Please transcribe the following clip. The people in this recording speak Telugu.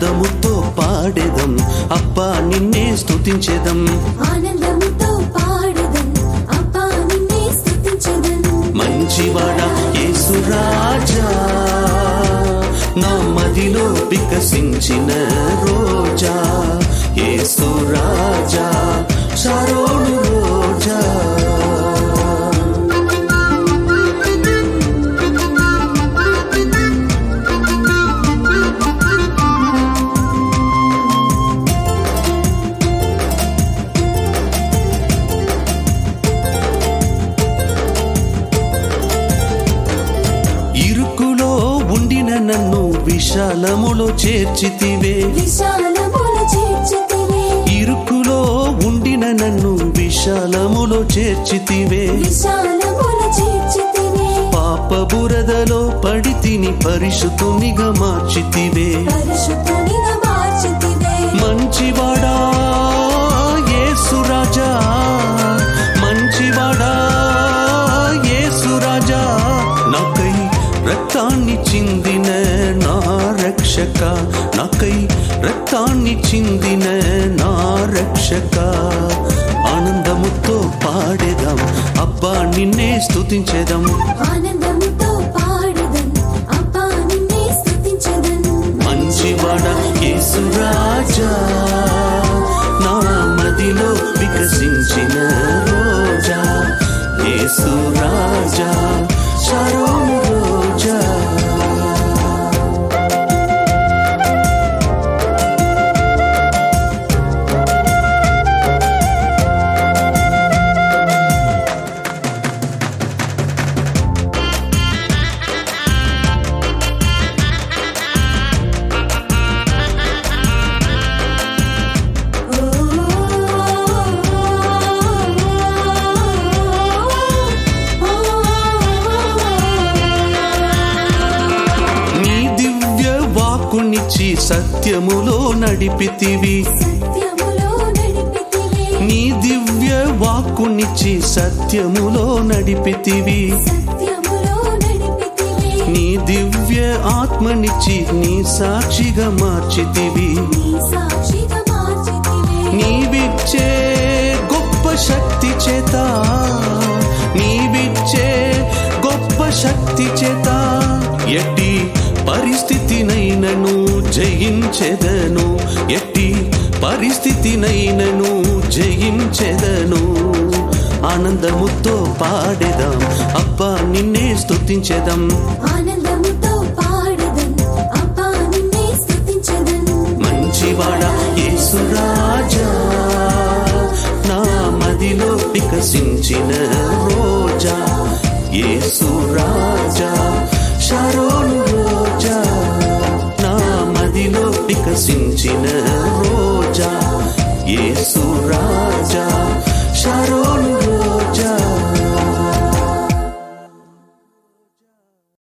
ఆనందముతో పాడేదం అబ్బా నిన్నే స్తుతించేదం ఆనందముతో పాడదం అబ్బా నిన్నే స్తుతించెదన్ మంచివాడా యేసురాజా నా మదిలో వికసించిన రోజా యేసురాజా సరోడు రోజా ఇరుకులో ఉండిన నన్ను విశాలములో చేర్చితివే విశాలముల చేర్చితివే ఇరుకులో ఉండిన నన్ను విశాలములో చేర్చితివే విశాలముల చేర్చితివే పాప బురదలో పడి తిని పరిశుద్ధునిగా మార్చితివే పరిశుద్ధునిగా మార్చితివే మంచివాడా యేసురాజా మంచివాడా యేసురాజా నాకై రక్తాన్ని చిందిన నా రక్షక నాకై రక్తాన్ని చిందిన నా రక్షక ఆనందముతో పాడేదాం అబ్బా నిన్నే స్తుతించేదాం ఆనందముతో పాడదం అబ్బా నిన్నే స్తుతించెదన్ మంచివాడ యేసురాజా నా మదిలో వికసించిన రోజా యేసురాజా శరణు రోజా నీ దివ్య వాక్కునిచ్చి సత్యములో నడిపితివి సత్యములో నడిపితివే నీ దివ్య వాక్కునిచ్చి సత్యములో నడిపితివి సత్యములో నడిపితివే నీ దివ్య ఆత్మనిచ్చి నీ సాక్షిగా మార్చితివి నీ సాక్షిగా మార్చితివే నీవిచ్చే గొప్ప శక్తి చేత నీవిచ్చే గొప్ప శక్తి చేత ఎట్టి పరిస్థితినైనను జయించెదను ఎట్టి పరిస్థితినైనను జయించెదను ఆనందముతో పాడేదాం అబ్బా నిన్నే స్తుతించెదం ఆనందముతో పాడదం అబ్బా నిన్నే స్తుతించెదన్ మంచివాడ యేసురాజా నా మదిలో వికసించిన రోజా యేసురాజా శరోను రోజా నా మదిలో వికసించిన రోజా యేసురాజా